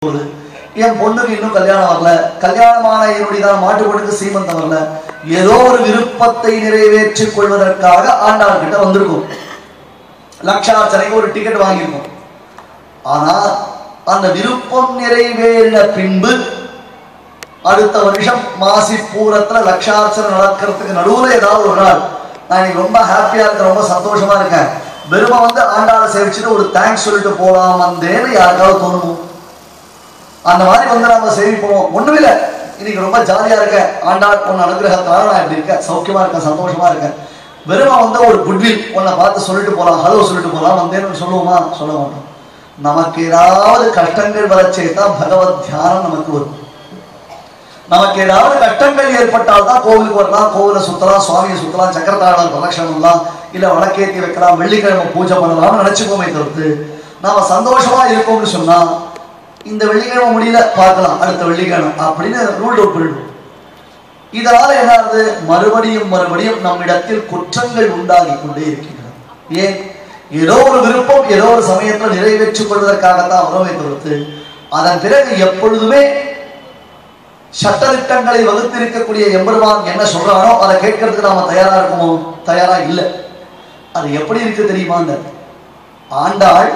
போகுது என் பொண்ணுக்கு இன்னும் கல்யாணம் வரல கல்யாணமான என்னுடைய மாட்டு பொண்ணுக்கு சீமந்தம் வரல ஏதோ ஒரு விருப்பத்தை நிறைவேற்றிக் கொள்வதற்காக ஆண்டாள் கிட்ட வந்திருக்கும் லட்சார்ச்சனைக்கு ஒரு டிக்கெட் வாங்கியிருக்கோம் ஆனா அந்த விருப்பம் நிறைவேறின பின்பு அடுத்த வருஷம் மாசி பூரத்துல லட்சார்ச்சனை நடக்கிறதுக்கு நடுவுல ஏதாவது ஒரு நாள் நான் இன்னைக்கு ரொம்ப ஹாப்பியா இருக்கேன் ரொம்ப சந்தோஷமா இருக்கேன் வெறும வந்து ஆண்டாளை சேவிச்சுட்டு ஒரு தேங்க்ஸ் சொல்லிட்டு போலாம் வந்தேன்னு யாருக்காவது தோணுமோ அந்த மாதிரி வந்து நம்ம சேவிப்போம் ஒண்ணுமே இல்லை இன்னைக்கு ரொம்ப ஜாலியா இருக்கேன் ஆண்டாள் உன் அனுகிரகத்தால நான் இப்படி இருக்கேன் சௌக்கியமா இருக்கேன் சந்தோஷமா இருக்கேன் வெறும வந்து ஒரு குட்வில் உன்னை பார்த்து சொல்லிட்டு போலாம் ஹலோ சொல்லிட்டு போலாம் வந்தேன்னு சொல்லுவோமா சொல்ல மாட்டோம் நமக்கு ஏதாவது கஷ்டங்கள் வரச்சே தான் பகவத் தியானம் நமக்கு வரும் நமக்கு ஏதாவது கஷ்டங்கள் ஏற்பட்டால் தான் கோவிலுக்கு வரலாம் கோவிலை சுத்தலாம் சுவாமியை சுத்தலாம் சக்கரத்தாளர் பிரதட்சணம் பண்ணலாம் இல்ல வடக்கேத்தி வைக்கலாம் வெள்ளிக்கிழமை பூஜை பண்ணலாம்னு நினைச்சுக்கோமே தவிர்த்து நாம சந்தோஷமா இருக்கோம்னு சொன்னா இந்த வெள்ளிக்கிழமை முடியல பார்க்கலாம் அடுத்த வெள்ளிக்கிழமை அப்படின்னு ரூல் அவுட் பண்ணிடுவோம் இதனால என்ன ஆகுது மறுபடியும் மறுபடியும் நம்மிடத்தில் குற்றங்கள் உண்டாகி கொண்டே இருக்கின்றன ஏன் ஏதோ ஒரு விருப்பம் ஏதோ ஒரு சமயத்தில் நிறைவேற்றிக் கொள்வதற்காகத்தான் வரவே தவிர்த்து அதன் பிறகு எப்பொழுதுமே சட்டதிட்டங்களை வகுத்திருக்கக்கூடிய எம்பெருமான் என்ன சொல்றானோ அதை கேட்கறதுக்கு நாம தயாரா இருக்குமோ தயாரா இல்லை அது எப்படி இருக்கு தெரியுமா அந்த ஆண்டாள்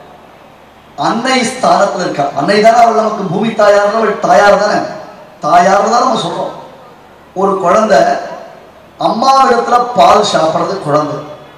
அன்னை ஸ்தானத்துல இருக்கா அன்னை தானே அவள் நமக்கு பூமி தாயார் அவள் தாயார் தானே தாயார் தான் நம்ம சொல்றோம் ஒரு குழந்தை அம்மாவிடத்துல பால் சாப்பிடுறது குழந்தை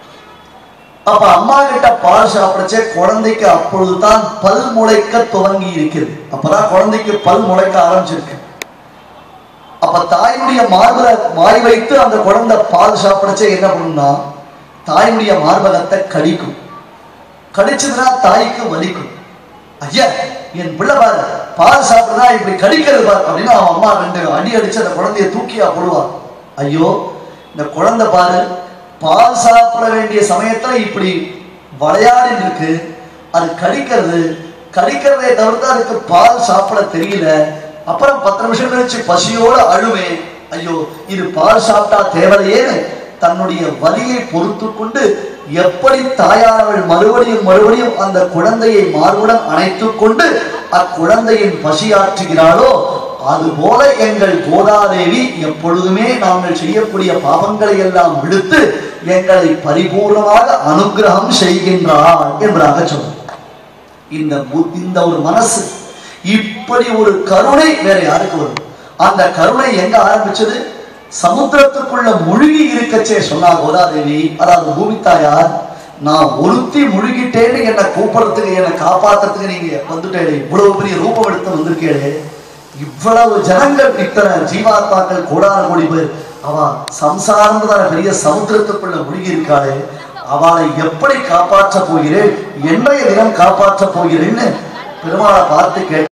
அப்ப அம்மா கிட்ட பால் சாப்பிடச்சே குழந்தைக்கு அப்பொழுதுதான் பல் முளைக்க துவங்கி இருக்கிறது அப்பதான் குழந்தைக்கு பல் முளைக்க ஆரம்பிச்சிருக்கு அப்ப தாயுடைய மார்பல வாய் வைத்து அந்த குழந்தை பால் சாப்பிடச்சே என்ன பண்ணும்னா தாயுடைய மார்பகத்தை கடிக்கும் கடிச்சதுன்னா தாய்க்கு வலிக்கும் ஐயா என் பிள்ளை பாரு பால் சாப்பிடுறா இப்படி கடிக்கிறது பாரு அப்படின்னு அவன் அம்மா ரெண்டு அடி அடிச்சு அந்த குழந்தைய தூக்கியா போடுவா ஐயோ இந்த குழந்தை பாரு பால் சாப்பிட வேண்டிய சமயத்துல இப்படி விளையாடி இருக்கு அது கடிக்கிறது கடிக்கிறதை தவிர்த்து அதுக்கு பால் சாப்பிட தெரியல அப்புறம் பத்து நிமிஷம் கழிச்சு பசியோட அழுவேன் ஐயோ இது பால் சாப்பிட்டா தேவையேன்னு தன்னுடைய வலியை பொறுத்து கொண்டு எப்படி தாயானவள் மறுபடியும் மறுபடியும் அந்த குழந்தையை மார்புடன் அணைத்துக் கொண்டு அக்குழந்தையின் பசியாற்றுகிறாளோ அதுபோல எங்கள் கோதாதேவி எப்பொழுதுமே நாங்கள் செய்யக்கூடிய பாவங்களை எல்லாம் விடுத்து எங்களை பரிபூர்ணமாக அனுகிரகம் செய்கின்றாள் என்பதாக சொல்றோம் இந்த பு- இந்த ஒரு மனசு இப்படி ஒரு கருணை வேற யாருக்கு வரும் அந்த கருணை எங்க ஆரம்பிச்சது சமுத்திரத்துக்குள்ள முழுகி இருக்கச்சே சொன்னா கோதாதேவி அதாவது பூமி தாயார் நான் ஒருத்தி முழுகிட்டேன்னு என்னை கூப்பிடுறதுக்கு என்னை காப்பாத்துறதுக்கு நீங்க வந்துட்டேளே இவ்வளவு பெரிய ரூபம் எடுத்து வந்திருக்கேளே இவ்வளவு ஜனங்கள் இத்தனை ஜீவாத்மாக்கள் கோடான கோடி பேர் அவ சம்சாரம்தான் பெரிய சமுத்திரத்துக்குள்ள முழுகி இருக்காளே அவளை எப்படி காப்பாற்ற போகிறேன் என்னைய தினம் காப்பாற்ற போகிறேன்னு பெருமாளை பார்த்து கேட்டு